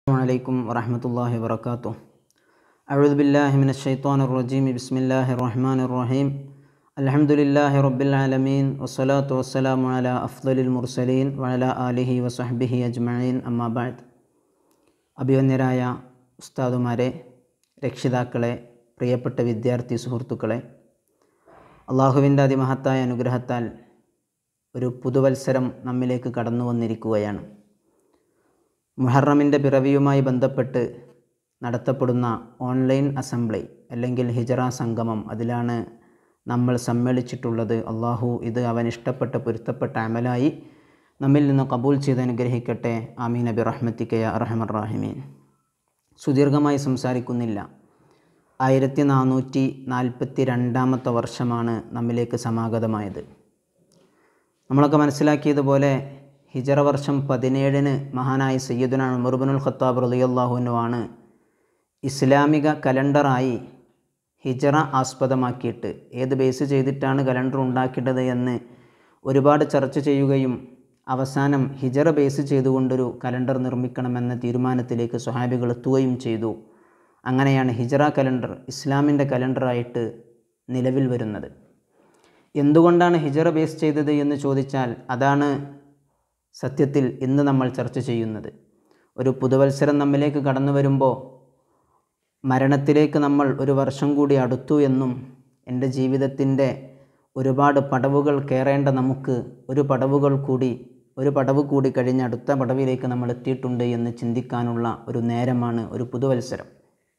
السلام عليكم ورحمة الله وبركاته أعوذ بالله من الشيطان الرجيم بسم الله الرحمن الرحيم الحمد لله رب العالمين والصلاة والسلام على أفضل المرسلين وعلى آله وصحبه أجمعين أما بعد അഭിവന്യരായ ഉസ്താദുമാരെ രക്ഷിതാക്കളെ പ്രിയപ്പെട്ട വിദ്യാർത്ഥി സുഹൃത്തുക്കളെ അള്ളാഹുവിൻ്റെ അതിമഹത്തായ അനുഗ്രഹത്താൽ ഒരു പുതുവത്സരം നമ്മിലേക്ക് കടന്നു വന്നിരിക്കുകയാണ് മുഹറമിൻ്റെ പിറവിയുമായി ബന്ധപ്പെട്ട് നടത്തപ്പെടുന്ന ഓൺലൈൻ അസംബ്ലി അല്ലെങ്കിൽ ഹിജറ സംഗമം അതിലാണ് നമ്മൾ സമ്മേളിച്ചിട്ടുള്ളത് അള്ളാഹു ഇത് അവൻ ഇഷ്ടപ്പെട്ട പൊരുത്തപ്പെട്ട അമലായി നമ്മിൽ നിന്ന് കബൂൽ ചെയ്ത് അനുഗ്രഹിക്കട്ടെ ആമീൻ നബി റഹ്മത്തിക്കയ അറഹമർ റാഹിമീൻ സുദീർഘമായി സംസാരിക്കുന്നില്ല ആയിരത്തി നാനൂറ്റി നാൽപ്പത്തി രണ്ടാമത്തെ വർഷമാണ് നമ്മിലേക്ക് സമാഗതമായത് നമ്മളൊക്കെ മനസ്സിലാക്കിയതുപോലെ ഹിജറ വർഷം പതിനേഴിന് മഹാനായ സയ്യിദുന ഉമർബുനുൽ ഖത്താബ് റളിയല്ലാഹുവിനുമാണ് ഇസ്ലാമിക കലണ്ടറായി ഹിജറ ആസ്പദമാക്കിയിട്ട് ഏത് ബേസ് ചെയ്തിട്ടാണ് കലണ്ടർ ഉണ്ടാക്കിയിട്ടത് എന്ന് ഒരുപാട് ചർച്ച ചെയ്യുകയും അവസാനം ഹിജറ ബേസ് ചെയ്തുകൊണ്ടൊരു കലണ്ടർ നിർമ്മിക്കണമെന്ന തീരുമാനത്തിലേക്ക് സ്വഹാബികൾ എത്തുകയും ചെയ്തു അങ്ങനെയാണ് ഹിജറ കലണ്ടർ ഇസ്ലാമിൻ്റെ കലണ്ടറായിട്ട് നിലവിൽ വരുന്നത് എന്തുകൊണ്ടാണ് ഹിജറ ബേസ് ചെയ്തത് എന്ന് ചോദിച്ചാൽ അതാണ് സത്യത്തിൽ ഇന്ന് നമ്മൾ ചർച്ച ചെയ്യുന്നത് ഒരു പുതുവത്സരം നമ്മിലേക്ക് കടന്നു വരുമ്പോൾ മരണത്തിലേക്ക് നമ്മൾ ഒരു വർഷം കൂടി അടുത്തു എന്നും എൻ്റെ ജീവിതത്തിൻ്റെ ഒരുപാട് പടവുകൾ കയറേണ്ട നമുക്ക് ഒരു പടവുകൾ കൂടി ഒരു പടവ് കൂടി കഴിഞ്ഞ് അടുത്ത പടവിലേക്ക് നമ്മൾ എത്തിയിട്ടുണ്ട് എന്ന് ചിന്തിക്കാനുള്ള ഒരു നേരമാണ് ഒരു പുതുവത്സരം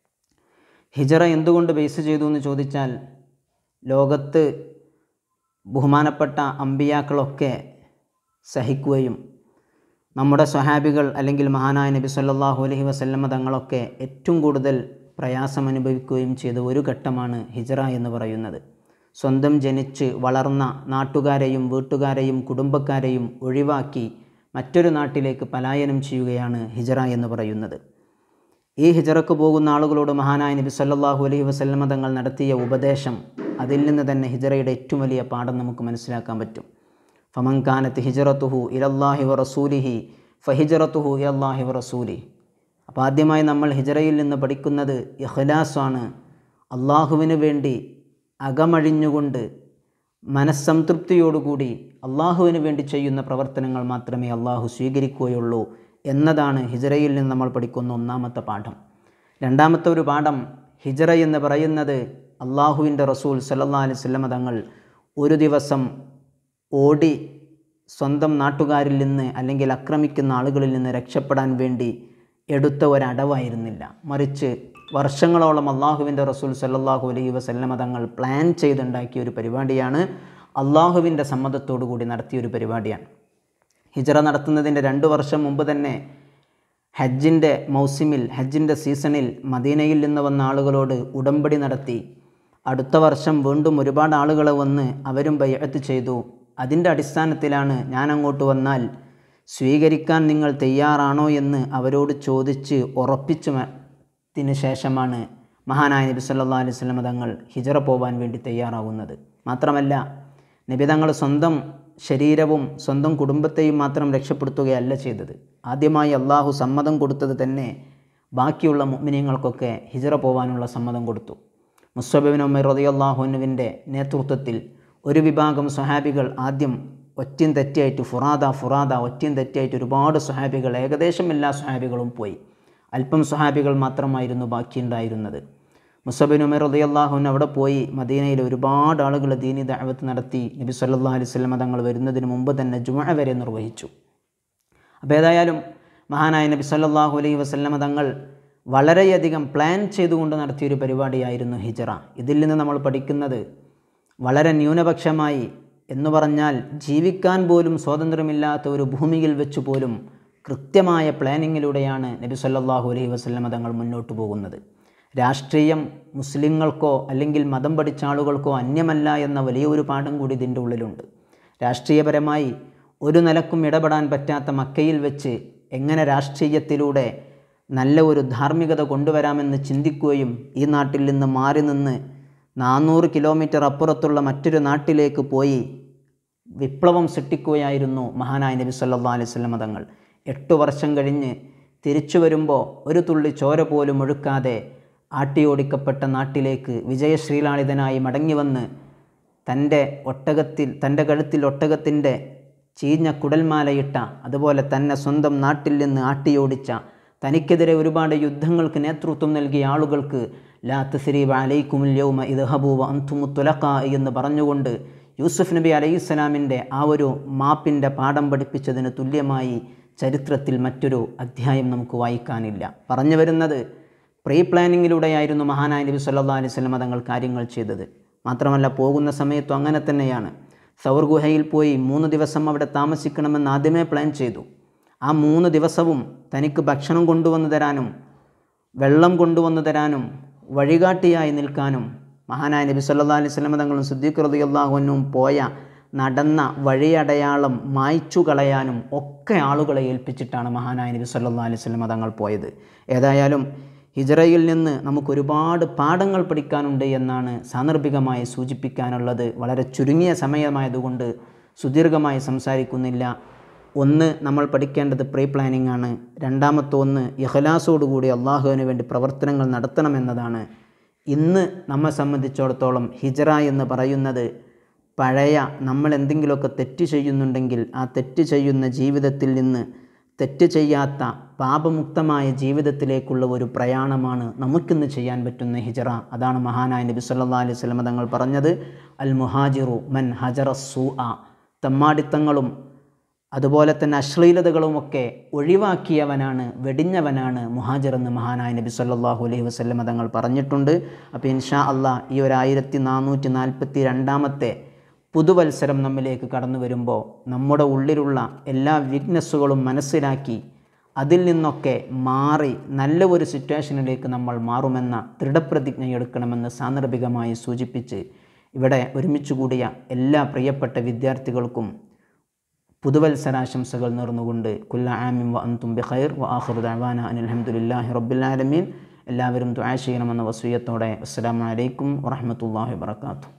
ഹിജറ എന്തുകൊണ്ട് ബേസ് ചെയ്തു എന്ന് ചോദിച്ചാൽ ലോകത്ത് ബഹുമാനപ്പെട്ട അമ്പിയാക്കളൊക്കെ സഹിക്കുകയും നമ്മുടെ സ്വഹാബികൾ അല്ലെങ്കിൽ മഹാനായ നബി സല്ലല്ലാഹു അലൈഹി വസല്ലമ തങ്ങളൊക്കെ ഏറ്റവും കൂടുതൽ പ്രയാസം അനുഭവിക്കുകയും ചെയ്ത ഒരു ഘട്ടമാണ് ഹിജറ എന്ന് പറയുന്നത് സ്വന്തം ജനിച്ച് വളർന്ന നാട്ടുകാരെയും വീട്ടുകാരെയും കുടുംബക്കാരെയും ഒഴിവാക്കി മറ്റൊരു നാട്ടിലേക്ക് പലായനം ചെയ്യുകയാണ് ഹിജറ എന്ന് പറയുന്നത് ഈ ഹിജറക്ക് പോകുന്ന ആളുകളോട് മഹാനായ നബി സല്ലല്ലാഹു അലൈഹി വസല്ലമ തങ്ങൾ നടത്തിയ ഉപദേശം അതിൽ നിന്ന് തന്നെ ഹിജറയുടെ ഏറ്റവും വലിയ പാഠം നമുക്ക് മനസ്സിലാക്കാൻ പറ്റും ഫമൻ കാനത്ത് ഹിജറത്തുഹു ഇലല്ലാഹി വ റസൂലിഹി ഫഹിജറത്തുഹു ഇലല്ലാഹി വ റസൂലി അപ്പോൾ ആദ്യമായി നമ്മൾ ഹിജറയിൽ നിന്ന് പഠിക്കുന്നത് ഇഖ്ലാസാണ് അള്ളാഹുവിന് വേണ്ടി അകമഴിഞ്ഞുകൊണ്ട് മനസ്സംതൃപ്തിയോടുകൂടി അള്ളാഹുവിന് വേണ്ടി ചെയ്യുന്ന പ്രവർത്തനങ്ങൾ മാത്രമേ അള്ളാഹു സ്വീകരിക്കുകയുള്ളൂ എന്നതാണ് ഹിജറയിൽ നിന്ന് നമ്മൾ പഠിക്കുന്ന ഒന്നാമത്തെ പാഠം രണ്ടാമത്തെ ഒരു പാഠം ഹിജറ എന്ന് പറയുന്നത് അള്ളാഹുവിൻ്റെ റസൂൽ സല്ലല്ലാഹു അലൈഹി വസല്ലമ തങ്ങൾ ഒരു ദിവസം ഓടി സ്വന്തം നാട്ടുകാരിൽ നിന്ന് അല്ലെങ്കിൽ ആക്രമിക്കുന്ന ആളുകളിൽ നിന്ന് രക്ഷപ്പെടാൻ വേണ്ടി എടുത്ത ഒരടവായിരുന്നില്ല മറിച്ച് വർഷങ്ങളോളം അള്ളാഹുവിൻ്റെ റസൂൽ സല്ലല്ലാഹു അലൈഹി വസല്ലമ തങ്ങൾ പ്ലാൻ ചെയ്തുണ്ടാക്കിയ ഒരു പരിപാടിയാണ് അള്ളാഹുവിൻ്റെ സമ്മതത്തോടു കൂടി നടത്തിയ ഒരു പരിപാടിയാണ് ഹിജറ നടത്തുന്നതിൻ്റെ രണ്ട് വർഷം മുമ്പ് തന്നെ ഹജ്ജിൻ്റെ മൗസിമിൽ ഹജ്ജിൻ്റെ സീസണിൽ മദീനയിൽ നിന്ന് വന്ന ആളുകളോട് ഉടമ്പടി നടത്തി അടുത്ത വർഷം വീണ്ടും ഒരുപാട് ആളുകൾ വന്ന് അവരും ബയ്യത്ത് ചെയ്തു അതിൻ്റെ അടിസ്ഥാനത്തിലാണ് ഞാൻ അങ്ങോട്ട് വന്നാൽ സ്വീകരിക്കാൻ നിങ്ങൾ തയ്യാറാണോ എന്ന് അവരോട് ചോദിച്ച് ഉറപ്പിച്ചതിന് ശേഷമാണ് മഹാനായ നബി സല്ലല്ലാഹു അലൈഹി വസല്ലം തങ്ങൾ ഹിജറ പോകാൻ വേണ്ടി തയ്യാറാവുന്നത് മാത്രമല്ല നബി തങ്ങൾ സ്വന്തം ശരീരവും സ്വന്തം കുടുംബത്തെയും മാത്രം രക്ഷപ്പെടുത്തുകയല്ല ചെയ്തത് ആദ്യമായി അള്ളാഹു സമ്മതം കൊടുത്തത് തന്നെ ബാക്കിയുള്ള മുഅ്മിനീങ്ങൾക്കൊക്കെ ഹിജറ പോകാനുള്ള സമ്മതം കൊടുത്തു മുസ്വബിൻ ഉമർ റളിയല്ലാഹുവിൻ്റെ നേതൃത്വത്തിൽ ഒരു വിഭാഗം സ്വഹാബികൾ ആദ്യം ഒറ്റയും തെറ്റിയായിട്ട് ഫുറാദ ഫുറാദ ഒറ്റയും തെറ്റിയായിട്ട് ഒരുപാട് സ്വഹാബികൾ ഏകദേശം എല്ലാ സ്വഹാബികളും പോയി അല്പം സ്വഹാബികൾ മാത്രമായിരുന്നു ബാക്കിയുണ്ടായിരുന്നത് മുസബിൻ ഉമർ റളിയല്ലാഹുവിൻ അവിടെ പോയി മദീനയിൽ ഒരുപാട് ആളുകൾ ദീനി ദഅവത്ത് നടത്തി നബി സല്ലല്ലാഹു അലൈഹി വസല്ലം തങ്ങൾ വരുന്നതിന് മുമ്പ് തന്നെ ജുമഅ വരെ നിർവഹിച്ചു അപ്പോൾ ഏതായാലും മഹാനായ നബി സല്ലല്ലാഹു അലൈഹി വസല്ലമ തങ്ങൾ വളരെയധികം പ്ലാൻ ചെയ്തുകൊണ്ട് നടത്തിയൊരു പരിപാടിയായിരുന്നു ഹിജറ ഇതിൽ നിന്ന് നമ്മൾ പഠിക്കുന്നത് വളരെ ന്യൂനപക്ഷമായി എന്ന് പറഞ്ഞാൽ ജീവിക്കാൻ പോലും സ്വാതന്ത്ര്യമില്ലാത്ത ഒരു ഭൂമിയിൽ വെച്ച് പോലും കൃത്യമായ പ്ലാനിങ്ങിലൂടെയാണ് നബി സല്ലല്ലാഹു അലൈഹി വസല്ലമ തങ്ങൾ മുന്നോട്ട് പോകുന്നത് രാഷ്ട്രീയം മുസ്ലിങ്ങൾക്കോ അല്ലെങ്കിൽ മതം പഠിച്ച ആളുകൾക്കോ അന്യമല്ല എന്ന വലിയ ഒരു പാഠം കൂടി ഇതിൻ്റെ ഉള്ളിലുണ്ട് രാഷ്ട്രീയപരമായി ഒരു നിലക്കും ഇടപെടാൻ പറ്റാത്ത മക്കയിൽ വെച്ച് എങ്ങനെ രാഷ്ട്രീയത്തിലൂടെ നല്ല ഒരു ധാർമ്മികത കൊണ്ടുവരാമെന്ന് ചിന്തിക്കുകയും ഈ നാട്ടിൽ നിന്ന് മാറി നിന്ന് നാനൂറ് കിലോമീറ്റർ അപ്പുറത്തുള്ള മറ്റൊരു നാട്ടിലേക്ക് പോയി വിപ്ലവം സൃഷ്ടിക്കുകയായിരുന്നു മഹാനായ നബി സല്ലല്ലാഹു അലൈഹി വസല്ലമ തങ്ങൾ എട്ട് വർഷം കഴിഞ്ഞ് തിരിച്ചു വരുമ്പോൾ ഒരു തുള്ളി ചോര പോലും ഒഴുക്കാതെ ആട്ടിയോടിക്കപ്പെട്ട നാട്ടിലേക്ക് വിജയശ്രീലാളിതനായി മടങ്ങി വന്ന് തൻ്റെ ഒട്ടകത്തിൽ തൻ്റെ കഴുത്തിൽ ഒട്ടകത്തിൻ്റെ ചീഞ്ഞ കുടൽമാലയിട്ട അതുപോലെ തന്നെ സ്വന്തം നാട്ടിൽ നിന്ന് ആട്ടിയോടിച്ച തനിക്കെതിരെ ഒരുപാട് യുദ്ധങ്ങൾക്ക് നേതൃത്വം നൽകിയ ആളുകൾക്ക് ലാ തസ്രീബ അലൈക്കുമുൽ യൗമ ഇദ്ഹബൂവ അൻതുമു തുലഖ എന്ന് പറഞ്ഞുകൊണ്ട് യൂസുഫ് നബി അലൈഹിസ്സലാമിൻ്റെ ആ ഒരു മാപ്പിൻ്റെ പാഠം പഠിപ്പിച്ചതിന് തുല്യമായി ചരിത്രത്തിൽ മറ്റൊരു അധ്യായം നമുക്ക് വായിക്കാനില്ല പറഞ്ഞു വരുന്നത് പ്രീ പ്ലാനിങ്ങിലൂടെയായിരുന്നു മഹാനായ നബി സല്ലാ അലൈഹി സ്വലം തങ്ങൾ കാര്യങ്ങൾ ചെയ്തത് മാത്രമല്ല പോകുന്ന സമയത്തും അങ്ങനെ തന്നെയാണ് സൗർ ഗുഹയിൽ പോയി മൂന്ന് ദിവസം അവിടെ താമസിക്കണമെന്ന് ആദ്യമേ പ്ലാൻ ചെയ്തു ആ മൂന്ന് ദിവസവും തനിക്ക് ഭക്ഷണം കൊണ്ടുവന്നു തരാനും വെള്ളം കൊണ്ടുവന്നു തരാനും വഴികാട്ടിയായി നിൽക്കാനും മഹാനായ നബി സല്ലാ അലൈഹി സ്വലം തങ്ങളും സുദ്ദീഖ് റളിയല്ലാഹുവിനും പോയ നടന്ന വഴിയടയാളം മായ്ച്ചു കളയാനും ഒക്കെ ആളുകളെ ഏൽപ്പിച്ചിട്ടാണ് മഹാനായ നബി സല്ലാ അലൈഹി സ്വലം തങ്ങൾ പോയത് ഏതായാലും ഹിജറയിൽ നിന്ന് നമുക്ക് ഒരുപാട് പാഠങ്ങൾ പഠിക്കാനുണ്ട് എന്നാണ് സാന്ദർഭികമായി സൂചിപ്പിക്കാനുള്ളത് വളരെ ചുരുങ്ങിയ സമയമായതുകൊണ്ട് സുദീർഘമായി സംസാരിക്കുന്നില്ല ഒന്ന് നമ്മൾ പഠിക്കേണ്ടത് പ്രീ പ്ലാനിംഗ് ആണ് രണ്ടാമത്തെ ഒന്ന് ഇഖലാസോടുകൂടി അള്ളാഹുവിന് വേണ്ടി പ്രവർത്തനങ്ങൾ നടത്തണമെന്നതാണ് ഇന്ന് നമ്മെ സംബന്ധിച്ചിടത്തോളം ഹിജറ എന്ന് പറയുന്നത് പഴയ നമ്മൾ എന്തെങ്കിലുമൊക്കെ തെറ്റ് ചെയ്യുന്നുണ്ടെങ്കിൽ ആ തെറ്റ് ചെയ്യുന്ന ജീവിതത്തിൽ നിന്ന് തെറ്റ് ചെയ്യാത്ത പാപമുക്തമായ ജീവിതത്തിലേക്കുള്ള ഒരു പ്രയാണമാണ് നമുക്കിന്ന് ചെയ്യാൻ പറ്റുന്ന ഹിജറ അതാണ് മഹാനായ നബി സല്ലാ അലൈഹി സ്വലമ തങ്ങൾ പറഞ്ഞത് അൽ മുഹാജിറു മൻ ഹജറ സൂ ആ തമ്മാടിത്തങ്ങളും അതുപോലെ തന്നെ അശ്ലീലതകളുമൊക്കെ ഒഴിവാക്കിയവനാണ് വെടിഞ്ഞവനാണ് മുഹാജിർ എന്ന് മഹാനായ നബി സല്ലാഹു അലൈഹി വസ്ലമ തങ്ങൾ പറഞ്ഞിട്ടുണ്ട് അപ്പോൾ ഇൻഷാ അള്ളാ ഈ ഒരു ആയിരത്തി നാനൂറ്റി നാൽപ്പത്തി രണ്ടാമത്തെ പുതുവത്സരം നമ്മിലേക്ക് കടന്നു വരുമ്പോൾ നമ്മുടെ ഉള്ളിലുള്ള എല്ലാ വീക്ക്നെസ്സുകളും മനസ്സിലാക്കി അതിൽ നിന്നൊക്കെ മാറി നല്ല ഒരു സിറ്റുവേഷനിലേക്ക് നമ്മൾ മാറുമെന്ന ദൃഢപ്രതിജ്ഞ എടുക്കണമെന്ന് സാന്ദർഭികമായി സൂചിപ്പിച്ച് ഇവിടെ ഒരുമിച്ച് കൂടിയ എല്ലാ പ്രിയപ്പെട്ട വിദ്യാർത്ഥികൾക്കും പുതുവത്സരാശംസകൾ നേർന്നുകൊണ്ട് കുല്ല ആമിം വ അന്തും ബിഖൈർ വ ആഖിറു ദഅവാന അനിൽ ഹംദുലില്ലാഹി റബ്ബിൽ ആലമീൻ എല്ലാവരും ദുആ ചെയ്യണമെന്ന വസൂയത്തോടെ അസ്സലാമു അലൈക്കും വറഹ്മത്തുള്ളാഹി വബറകാതുഹു